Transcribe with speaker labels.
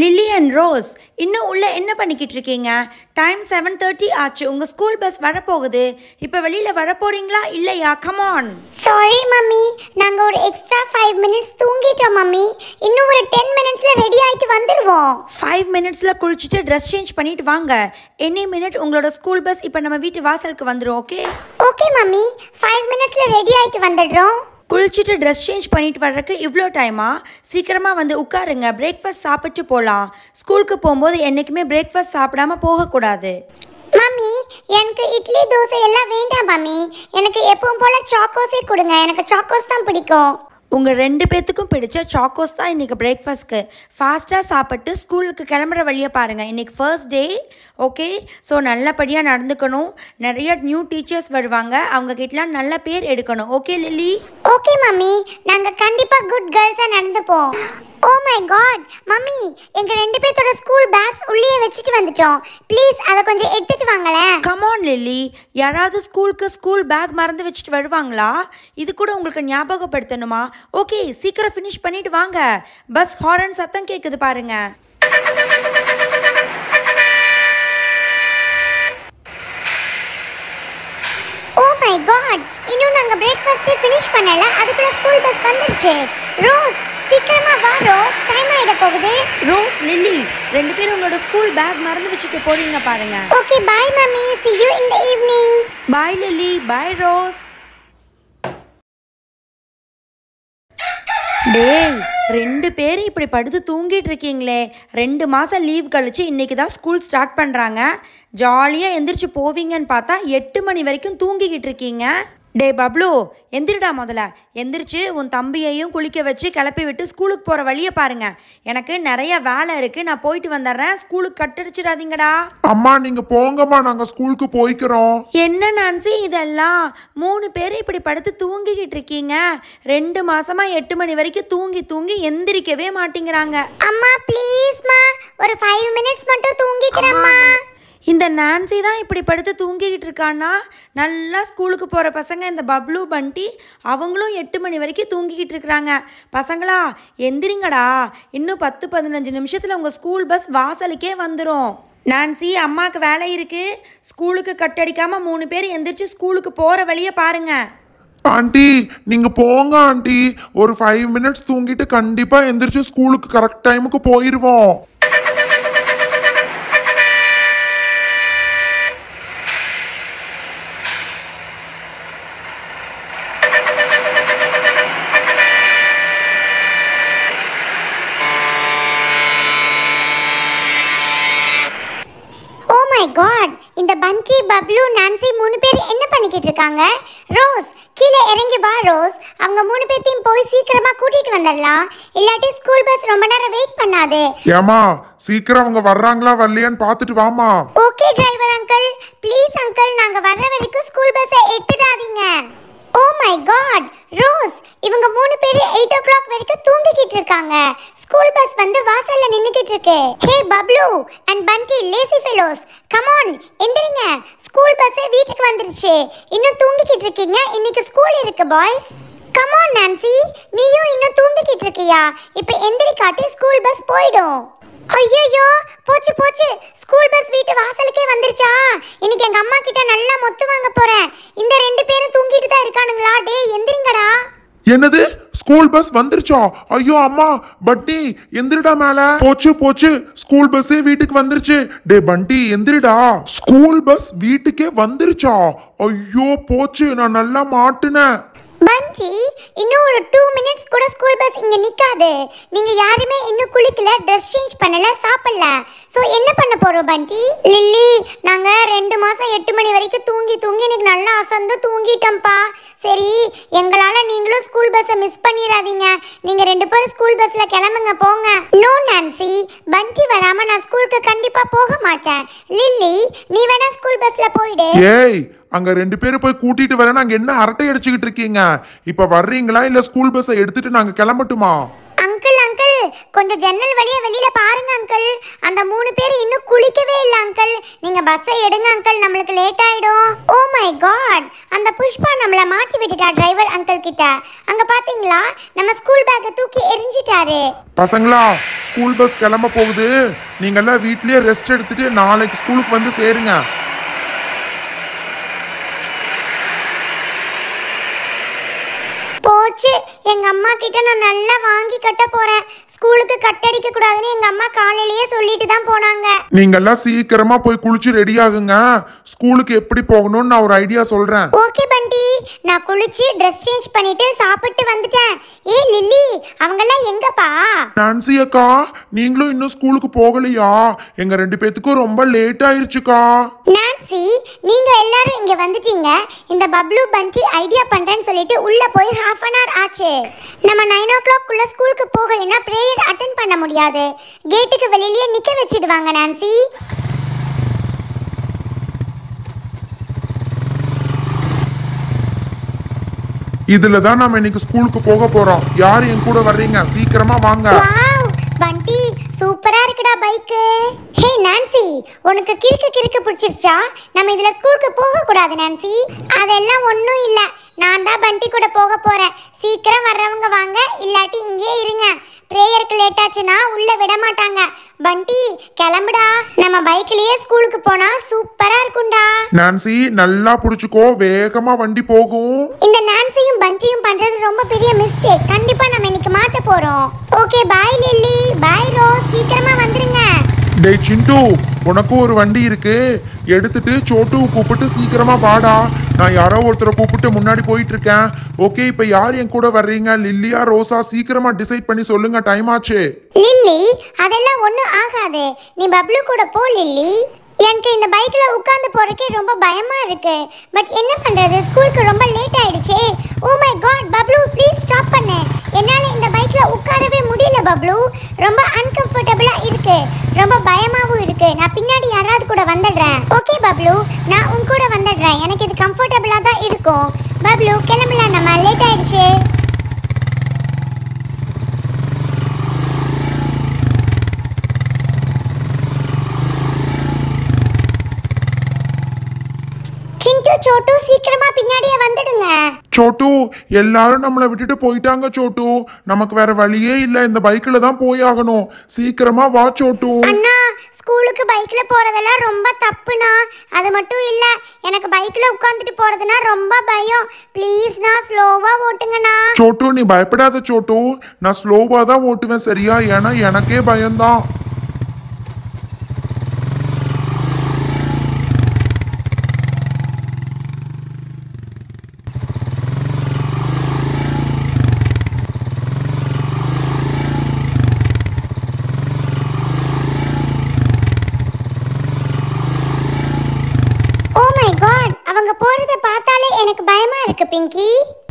Speaker 1: lily and rose இன்னும் உள்ள என்ன பண்ணிக்கிட்டு இருக்கீங்க டைம் செவன் தேர்ட்டி ஆச்சு உங்கள் ஸ்கூல் பஸ் வரப்போகுது இப்போ வெளியில் வரப்போறீங்களா இல்லையா கமான்
Speaker 2: சாரி மம்மி நாங்க ஒரு எக்ஸ்ட்ரா ஃபைவ் மினிட்ஸ் தூங்கிட்டோம் மம்மி இன்னும் ஒரு டென் மினிட்ஸ்ல ரெடி ஆயிட்டு வந்துடுவோம்
Speaker 1: ஃபைவ் மினிட்ஸில் குளிச்சுட்டு ட்ரெஸ் சேஞ்ச் பண்ணிட்டு வாங்க எனி மினிட் உங்களோட ஸ்கூல் பஸ் இப்போ நம்ம வீட்டு வாசலுக்கு வந்துடும் ஓகே
Speaker 2: ஓகே மம்மி ஃபைவ் மினிட்ஸ்ல ரெடி ஆயிட்டு வந்துடுறோம்
Speaker 1: குளிச்சுட்டு ட்ரெஸ் சேஞ்ச் பண்ணிட்டு வர்றதுக்கு இவ்வளோ டைமா சீக்கிரமாக வந்து உட்காருங்க பிரேக்ஃபாஸ்ட் சாப்பிட்டு போகலாம் ஸ்கூலுக்கு போகும்போது என்றைக்குமே பிரேக்ஃபாஸ்ட் சாப்பிடாம போகக்கூடாது
Speaker 2: மம்மி எனக்கு இட்லி தோசை எல்லாம் வேண்டாம் மம்மி எனக்கு எப்பவும் போல சாக்கோஸே கொடுங்க எனக்கு சாக்கோஸ் தான் பிடிக்கும்
Speaker 1: உங்கள் ரெண்டு பேர்த்துக்கும் பிடிச்ச சாக்கோஸ் தான் இன்றைக்கி பிரேக்ஃபாஸ்ட்க்கு ஃபாஸ்ட்டாக சாப்பிட்டு ஸ்கூலுக்கு கிளம்புற வழியை பாருங்கள் இன்றைக்கி ஃபர்ஸ்ட் டே ஓகே ஸோ நல்லபடியாக நடந்துக்கணும் நிறைய நியூ டீச்சர்ஸ் வருவாங்க அவங்க கிட்டலாம் நல்ல பேர் எடுக்கணும் ஓகே லில்லி
Speaker 2: ஓகே மம்மி நாங்க கண்டிப்பா குட் கேர்ள்ஸா நடந்துப்போம் ஓ மை காட் மம்மி எங்க ரெண்டு பேர்த்தோட ஸ்கூல் பேக்ஸ் உள்ளே வச்சுட்டு வந்துட்டோம் ப்ளீஸ் அதை கொஞ்சம் எடுத்துட்டு வாங்களேன்
Speaker 1: கமான் லில்லி யாராவது ஸ்கூலுக்கு ஸ்கூல் பேக் மறந்து வச்சுட்டு வருவாங்களா இது கூட உங்களுக்கு ஞாபகப்படுத்தணுமா ஓகே சீக்கிரம் ஃபினிஷ் பண்ணிட்டு வாங்க பஸ் ஹாரன் சத்தம் கேட்குது பாருங்க
Speaker 2: ஓ மை காட் இன்னும் நாங்க பிரேக்ஃபாஸ்டே ஃபினிஷ் பண்ணல அதுக்குள்ள ஸ்கூல் பஸ் வந்துருச்சு ரோஸ் சீக்கிரமா வா ரோஸ் டைம் ஆயிட போகுது
Speaker 1: ரோஸ் லில்லி ரெண்டு பேரும் உங்களோட ஸ்கூல் பேக் மறந்து வச்சுட்டு போறீங்க பாருங்க
Speaker 2: okay bye mummy see you in the evening
Speaker 1: bye Lily bye Rose டேய் ரெண்டு பேரும் இப்படி படுத்து தூங்கிட்டு இருக்கீங்களே ரெண்டு மாதம் லீவ் கழிச்சு இன்னைக்கு தான் ஸ்கூல் ஸ்டார்ட் பண்ணுறாங்க ஜாலியாக எந்திரிச்சு போவீங்கன்னு பார்த்தா எட்டு மணி வரைக்கும் தூங்கிக்கிட்டு இருக்கீங்க டே பப்ளு எந்திரிடா முதல்ல எந்திரிச்சு உன் தம்பியையும் குளிக்க வச்சு கிளப்பி விட்டு ஸ்கூலுக்கு போகிற வழியை பாருங்க எனக்கு நிறைய வேலை இருக்குது நான் போயிட்டு வந்துடுறேன் ஸ்கூலுக்கு கட்டடிச்சிடாதீங்கடா
Speaker 3: அம்மா நீங்க போங்கம்மா நாங்க ஸ்கூலுக்கு போய்க்கிறோம்
Speaker 1: என்ன நான்சி இதெல்லாம் மூணு பேர் இப்படி படுத்து தூங்கிக்கிட்டு இருக்கீங்க ரெண்டு மாசமா எட்டு மணி வரைக்கும் தூங்கி தூங்கி எந்திரிக்கவே மாட்டேங்கிறாங்க
Speaker 2: அம்மா ப்ளீஸ்மா ஒரு ஃபைவ் மினிட்ஸ் மட்டும் தூங்கிக்கிறேம்மா
Speaker 1: இந்த நான்சி தான் இப்படி படுத்து தூங்கிக்கிட்டு இருக்கான்னா நல்லா ஸ்கூலுக்கு போகிற பசங்க இந்த பப்ளு பண்டி அவங்களும் எட்டு மணி வரைக்கும் தூங்கிக்கிட்டு இருக்கிறாங்க பசங்களா எந்திரிங்கடா இன்னும் பத்து பதினஞ்சு நிமிஷத்தில் உங்கள் ஸ்கூல் பஸ் வாசலுக்கே வந்துடும் நான்சி அம்மாவுக்கு வேலை இருக்குது ஸ்கூலுக்கு கட்டடிக்காமல் மூணு பேர் எந்திரிச்சு ஸ்கூலுக்கு போகிற வழியை பாருங்கள்
Speaker 3: ஆண்டி நீங்க போங்க ஆண்டி ஒரு ஃபைவ் மினிட்ஸ் தூங்கிட்டு கண்டிப்பா எந்திரிச்சு ஸ்கூலுக்கு கரெக்ட் டைமுக்கு போயிருவோம்
Speaker 2: ஓ மை காட் இந்த பஞ்சி பப்ளு நான்சி மூணு பேர் என்ன பண்ணிக்கிட்டு இருக்காங்க ரோஸ் கீழே இறங்கி வா ரோஸ் அவங்க மூணு பேர்த்தையும் போய் சீக்கிரமா கூட்டிட்டு வந்துடலாம் இல்லாட்டி ஸ்கூல் பஸ் ரொம்ப நேரம் வெயிட் பண்ணாது
Speaker 3: ஏமா சீக்கிரம் அவங்க வர்றாங்களா வரலையான்னு பார்த்துட்டு வாமா
Speaker 2: okay driver uncle please uncle நாங்க வர்ற வரைக்கும் ஸ்கூல் பஸ்ஸை எடுத்துடாதீங்க ஓ மை காட் ரோஸ் இவங்க மூணு பேர் எயிட் ஓ கிளாக் வரைக்கும் தூங்கிக்கிட்டு இருக்காங்க ஸ்கூல் பஸ் வந்து வாசல்ல நின்னுக்கிட்டு இருக்கு hey Bablu and Bunty lazy fellows come on எந்திரிங்க ஸ்கூல் பஸ் வீட்டுக்கு வந்துருச்சு இன்னும் தூங்கிக்கிட்டு இருக்கீங்க இன்னைக்கு ஸ்கூல் இருக்கு பாய்ஸ் கமான் நான்சி நீயும் இன்னும் தூங்கிக்கிட்டு இருக்கியா இப்போ எந்திரிக்காட்டி ஸ்கூல் பஸ் போயிடும் ஐயோ போச்சு போச்சு ஸ்கூல் பஸ் வீட்டு வாசலுக்கே வந்துருச்சா இன்னைக்கு எங்க அம்மா கிட்ட நல்லா மொத்து வாங்க போறேன் இந்த ரெண்டு பேரும் தூங்கிட்டு தான் இருக்கானுங்களா டேய் எந்திரிங்கடா
Speaker 3: என்னது ஸ்கூல் பஸ் வந்துருச்சா ஐயோ அம்மா பட்டி எந்திரிடா மேல போச்சு போச்சு ஸ்கூல் பஸ்ஸே வீட்டுக்கு வந்துருச்சு டே பண்டி எந்திரிடா ஸ்கூல் பஸ் வீட்டுக்கே வந்துருச்சா ஐயோ போச்சு நான் நல்லா மாட்டுனேன்
Speaker 2: பஞ்சி இன்னும் ஒரு டூ மினிட்ஸ் கூட ஸ்கூல் பஸ் இங்க நிக்காது நீங்க யாருமே இன்னும் குளிக்கல ட்ரெஸ் சேஞ்ச் பண்ணல சாப்பிடல ஸோ என்ன பண்ண போறோம் பண்டி லில்லி நாங்க ரெண்டு மாசம் எட்டு மணி வரைக்கும் தூங்கி தூங்கி இன்னைக்கு நல்லா அசந்து தூங்கிட்டோம்ப்பா சரி எங்களால நீங்களும் ஸ்கூல் பஸ்ஸை மிஸ் பண்ணிடாதீங்க நீங்க ரெண்டு பேரும் ஸ்கூல் பஸ்ல கிளம்புங்க போங்க நோ நான்சி பண்டி வராம நான் ஸ்கூலுக்கு கண்டிப்பா போக மாட்டேன் லில்லி நீ வேணா ஸ்கூல் பஸ்ல போயிடு
Speaker 3: ஏய் அங்க ரெண்டு பேரும் போய் கூட்டிட்டு வரேன் அங்க என்ன அரட்டை அடிச்சுக்கிட்டு இருக்கீங்க இப்ப வர்றீங்களா இல்ல ஸ்கூல் பஸ்ஸை எடுத்துட்டு நாங்க கிளம்பட்டுமா
Speaker 2: அங்கிள் அங்கிள் கொஞ்சம் ஜன்னல் வழியா வெளியில பாருங்க அங்கிள் அந்த மூணு பேர் இன்னும் குளிக்கவே இல்ல அங்கிள் நீங்க பஸ்ஸை எடுங்க அங்கிள் நம்மளுக்கு லேட் ஆயிடும் ஓ மை காட் அந்த புஷ்பா நம்மள மாட்டி விட்டுட்டா டிரைவர் அங்கிள் கிட்ட அங்க பாத்தீங்களா நம்ம ஸ்கூல் பேக்கை தூக்கி எரிஞ்சிட்டாரு
Speaker 3: பசங்களா ஸ்கூல் பஸ் கிளம்ப போகுது நீங்கெல்லாம் வீட்லயே ரெஸ்ட் எடுத்துட்டு நாளைக்கு ஸ்கூலுக்கு வந்து சேருங்க
Speaker 2: போச்சு எங்க அம்மா கிட்ட நான் நல்லா வாங்கி கட்ட போறேன் ஸ்கூலுக்கு கட்டடிக்க கூடாதுன்னு எங்க அம்மா காலையிலேயே சொல்லிட்டு தான் போனாங்க
Speaker 3: நீங்கெல்லாம் சீக்கிரமா போய் குளிச்சு ரெடி ஆகுங்க ஸ்கூலுக்கு எப்படி போகணும்னு நான் ஒரு ஐடியா சொல்றேன்
Speaker 2: ஓகே பண்டி நான் குளிச்சு ட்ரெஸ் சேஞ்ச் பண்ணிட்டு சாப்பிட்டு வந்துட்டேன் ஏ லில்லி அவங்கெல்லாம் எங்கப்பா
Speaker 3: நான்சி அக்கா நீங்களும் இன்னும் ஸ்கூலுக்கு போகலையா எங்க ரெண்டு பேத்துக்கும் ரொம்ப லேட் ஆயிருச்சுக்கா
Speaker 2: நான்சி நீங்க எல்லாரும் இங்க வந்துட்டீங்க இந்த பப்ளு பண்டி ஐடியா பண்றேன்னு சொல்லிட்டு உள்ள போய் ஹாஃப் அன் ஹவர் ஆச்சு நம்ம நைன் ஓ கிளாக் குள்ள ஸ்கூலுக்கு போகலைன்னா ப்ரேயர் அட்டன் பண்ண முடியாது கேட்டுக்கு வெளியிலேயே நிக்க வச்சிடுவாங்க நான்சி
Speaker 3: இதுல தான் நம்ம இன்னைக்கு ஸ்கூலுக்கு போக போறோம் யார் என் கூட வர்றீங்க சீக்கிரமா வாங்க
Speaker 2: வாவ் பண்டி சூப்பரா இருக்குடா பைக்கு ஹே நான்சி உனக்கு கிறுக்கு கிறுக்கு பிடிச்சிருச்சா நம்ம இதுல ஸ்கூலுக்கு போக கூடாது நான்சி அதெல்லாம் ஒன்றும் இல்ல நான் தான் பண்டி கூட போக போறேன் சீக்கிரம் வர்றவங்க வாங்க இல்லாட்டி இங்கேயே இருங்க ப்ரேயருக்கு லேட் ஆச்சுன்னா உள்ள விட மாட்டாங்க பண்டி கிளம்புடா நம்ம பைக்லயே ஸ்கூலுக்கு போனா சூப்பரா இருக்கும்டா
Speaker 3: நான்சி நல்லா புடிச்சுக்கோ வேகமா வண்டி போகும்
Speaker 2: இந்த நான்சியும் பண்டியும் பண்றது ரொம்ப பெரிய மிஸ்டேக் கண்டிப்பா நம்ம இன்னைக்கு மாட்ட போறோம் okay bye Lily bye Rose சீக்கிரமா வந்துருங்க
Speaker 3: டேய் சிண்டு உனக்கும் ஒரு வண்டி இருக்கு எடுத்துட்டு சோட்டுவை கூப்பிட்டு சீக்கிரமா வாடா நான் யாரோ ஒருத்தரை கூப்பிட்டு முன்னாடி போயிட்டு இருக்கேன் ஓகே இப்ப யார் என் கூட வர்றீங்க லில்லியா ரோசா சீக்கிரமா டிசைட் பண்ணி சொல்லுங்க டைம் ஆச்சு
Speaker 2: லில்லி அதெல்லாம் ஒன்றும் ஆகாது நீ பப்ளு கூட போ லில்லி எனக்கு இந்த பைக்கில் உட்காந்து போறதுக்கே ரொம்ப பயமா இருக்கு பட் என்ன பண்றது ஸ்கூலுக்கு ரொம்ப லேட் ஆயிடுச்சே oh my God Bablu please stop பண்ணு என்னால் இந்த பைக்கில் உட்காரவே முடியல பப்ளு ரொம்ப அன்கம்ஃபர்டபுளாக இருக்கு ரொம்ப பயமாவும் இருக்கு நான் பின்னாடி யாராவது கூட வந்துடுறேன் ஓகே பப்ளு நான் உன் கூட வந்துடுறேன் எனக்கு இது கம்ஃபர்டபுளாக தான் இருக்கும் பப்ளு கிளம்பலாம் நம்ம லேட் ஆயிடுச்சு சிண்டு சோட்டு சீக்கிரமா பின்னாடியே வந்துடுங்க
Speaker 3: சோட்டு எல்லாரும் நம்மளை விட்டுட்டு போயிட்டாங்க சோட்டு நமக்கு வேற வழியே இல்ல இந்த பைக்ல தான் போய் ஆகணும் சீக்கிரமா வா சோட்டு
Speaker 2: அண்ணா ஸ்கூலுக்கு பைக்ல போறதெல்லாம் ரொம்ப தப்புண்ணா அது மட்டும் இல்ல எனக்கு பைக்ல உட்காந்துட்டு போறதுனா ரொம்ப பயம் ப்ளீஸ்ண்ணா ஸ்லோவா ஓட்டுங்கண்ணா
Speaker 3: சோட்டு நீ பயப்படாத சோட்டு நான் ஸ்லோவா தான் ஓட்டுவேன் சரியா ஏன்னா எனக்கே பயம்தான்
Speaker 2: ஓ மை காட் அவங்க போறத பார்த்தாலே எனக்கு பயமா இருக்கு பிங்கி